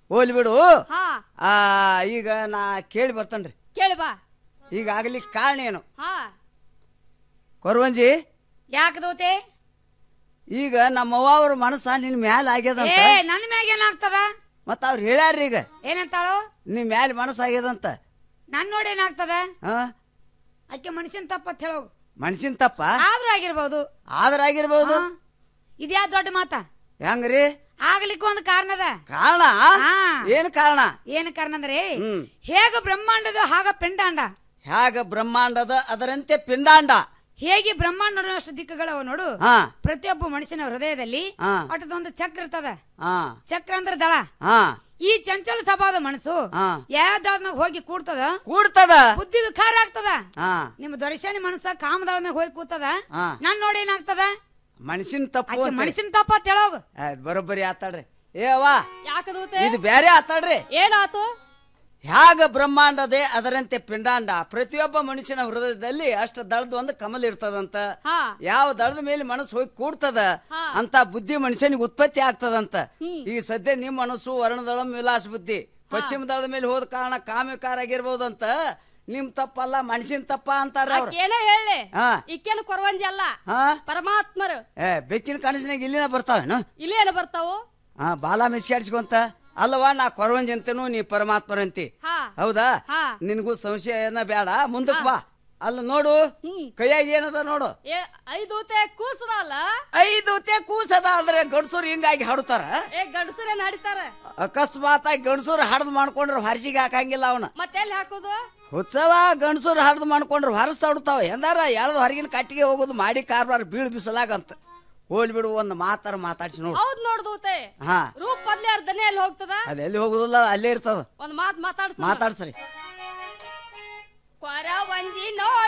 ಹೋಲಿ ಬಿಡು ಹಾ ಆ ಈಗ ನಾ ಕೇಳಿ ಬರ್ತೇನ್ರಿ ಕೇಳಿ ಬಾ ಈಗ ಆಗ್ಲಿಕ್ಕೆ ಕಾರಣ ಏನು ಹಾ ಕೊರವಂಜಿ ಯಾಕೆ ದೋತೆ ಈಗ ನಮ್ಮವ್ವ ಅವ್ರ ಮನಸ್ಸ ನಿನ್ ಮ್ಯಾಲ ಆಗ್ಯದಂತ ಏ ನನ್ನ ಮ್ಯಾಗ ಏನಾಗ್ತದ ಮತ್ತ ಅವ್ರು ಹೇಳ್ಯಾರ್ರಿ ಈಗ ಏನಂತಾಳು ನಿಮ್ ಮ್ಯಾಲ ಮನಸ್ಸ ಆಗ್ಯದಂತ ನನ್ ನೋಡಿ ಏನಾಗ್ತದ ಹಾ ಆಕೆ ಮನುಷ್ಯನ್ ತಪ್ಪತ್ ಹೇಳೋಗು ಮನ್ಸಿನ ತಪ್ಪ ಆದ್ರೂ ಆಗಿರ್ಬೋದು ಆದ್ರ ಆಗಿರ್ಬೋದು ಹಾ. ಇದ್ಯಾ ದೊಡ್ಡ ಮಾತ ಹೆಂಗ್ರಿ ಆಗ್ಲಿಕ್ಕೆ ಒಂದು ಕಾರಣದ ಕಾರಣ ಹಾ. ಏನ್ ಕಾರಣ ಏನ್ ಕಾರಣ ಅಂದ್ರೆ ಹ್ಮ್. ಹೇಗ ಬ್ರಹ್ಮಾಂಡದ ಹಾಗ ಪಿಂಡಾಂಡ ಹೇಗ ಬ್ರಹ್ಮಾಂಡದ ಅದರಂತೆ ಪಿಂಡಾಂಡ ಹೇಗೆ ಬ್ರಹ್ಮಾಂಡ ಅಷ್ಟು ದಿಕ್ಕುಗಳವ ನೋಡು ಹಾ ಪ್ರತಿಯೊಬ್ಬ ಮನುಷ್ಯನ ಹೃದಯದಲ್ಲಿ ಹಾ. ಒಟ್ಟದೊಂದು ಚಕ್ರ ಇರ್ತದ ಹಾ ಚಕ್ರ ಅಂದ್ರೆ ದಳ ಹಾ ಈ ಚಂಚಲ ಸ್ವಭಾವದ ಮನಸ್ಸು ಹಾ. ಯಾವ ದಳದ ಮ್ಯಾಗ ಹೋಗಿ ಕೂಡ್ತದ ಕೂಡ್ತದ ಬುದ್ಧಿ ವಿಕಾರ ಆಗ್ತದ ಹಾ ನಿಮ್ಮ ದೊರೆಶಾನಿ ಮನಸ್ಸ ಕಾಮದಳ ಮ್ಯಾಗ ಹೋಗಿ ಕೂತದ ಹಾ. ನಾನ್ ನೋಡಿ ಏನಾಗ್ತದ ಮನುಷ್ಯನ್ ತಪ್ಪು ಆಕೆ ಅಂತೀರಿ. ಮನುಷ್ಯನ ತಪ್ಪ ಅಂತ ಹೇಳೋಗು ಆಯ್ತ್, ಬರೋಬ್ಬರಿ ಆತಾಡ್ರಿ ಏ ಅವ್ವ ಯಾಕದೂತೆ ಇದು ಬೇರೆ ಆತಾಡ್ರಿ ಏನಾತು ಹ್ಯಾಗ ಬ್ರಹ್ಮಾಂಡದೆ ಅದರಂತೆ ಪಿಂಡಾಂಡ ಪ್ರತಿಯೊಬ್ಬ ಮನುಷ್ಯನ ಹೃದಯದಲ್ಲಿ ಅಷ್ಟ ದಳದ ಒಂದು ಕಮಲ್ ಇರ್ತದಂತ ಹಾ ಯಾವ ದಳದ ಮೇಲೆ ಮನಸ್ಸು ಹೋಗಿ ಕೂಡ್ತದ ಹಾ. ಅಂತ ಬುದ್ಧಿ ಮನುಷ್ಯನಿಗೆ ಉತ್ಪತ್ತಿ ಆಗ್ತದಂತ ಈಗ ಸದ್ಯ ನಿಮ್ ಮನಸ್ಸು ವರ್ಣದಳ ವಿಲಾಸ ಬುದ್ಧಿ ಪಶ್ಚಿಮ ದಳದ ಮೇಲೆ ಹೋದ ಕಾರಣ ಕಾಮಿಕಾರ ಆಗಿರ್ಬೋದಂತ ನಿಮ್ ತಪ್ಪಲ್ಲ ಮನುಷ್ಯನ ತಪ್ಪ ಅಂತಾರ ಅವ್ರು ಏನ ಹೇಳಿ ಹಾ ಇಕ್ಕೇನು ಕೊರವಂಜಿ ಅಲ್ಲ ಹಾ ಪರಮಾತ್ಮರು ಏ ಬೆಕ್ಕಿನ ಕನಸಿನಾಗ ಇಲ್ಲಿನ ಬರ್ತಾವೇನು ಇಲ್ಲೇನು ಬರ್ತಾವು ಹಾ ಬಾಲ ಮಿಸ್ಕಾಡ್ಸ್ಕೊಂತ ಅಲ್ವಾ ನಾ ಕೊರವಂಜಿ ಅಂತೇನು ನೀ ಪರಮಾತ್ಮರಂತಿ ಹಾ ಹೌದಾ ಹಾ. ನಿನಗೂ ಸಂಶಯ ಏನ ಬೇಡ ಮುಂದಕ್ ಬಾ ಅಲ್ಲ ನೋಡು ಕೈಯಾಗ ಏನದ ನೋಡು ಏ ಐದೂತೆ ಕೂಸದ ಅಲ್ಲ ಐದು ತೆ ಕೂಸದ ಅಂದ್ರೆ ಗಂಡಸರು ಹಿಂಗಾಗಿ ಹಾಡುತ್ತಾರ ಏ ಗಂಡಸರೇ ನಡಿತಾರ ಅಕಸ್ಮಾತ್ ಆಗಿ ಗಂಡಸರು ಹಡ್ದು ಮಾಡ್ಕೊಂಡ್ರೆ ಹೊರಸಿಗೆ ಹಾಕಂಗಿಲ್ಲ ಅವನ ಮತ್ತೆಲ್ಲಿ ಹಾಕೋದು ಹುಚ್ಚವ ಗಂಡಸರು ಹಡ್ದು ಮಾಡ್ಕೊಂಡ್ರೆ ಹೊರಸ್ತಾ ಬಿಡ್ತಾವ ಎಂದಾರ ಎಳ್ದು ಹೊರಗಿನ ಕಟ್ಟಿಗೆ ಹೋಗೋದು ಮಾಡಿ ಕಾರ್ಬಾರ್ ಬೀಳ್ ಬಿಸಲಾಗಂತ ಹೋಲ್ ಬಿಡು ಒಂದು ಮಾತಾರ ಮಾತಾಡ್ಸಿ ನೋಡು ಹೌದ್ ನೋಡ್ದೂತೆ ಹಾ ರೂಪ್ ಬದ್ಲಿ ಅರ್ಧನೇ ಎಲ್ಲಿ ಹೋಗ್ತದ ಅದೆಲ್ಲಿ ಹೋಗುದಿಲ್ಲ ಅಲ್ಲೇ ಇರ್ತದ ಒಂದ್ ಮಾತ್ ಮಾತಾಡ್ಸ ಮಾತಾಡ್ಸ್ರಿ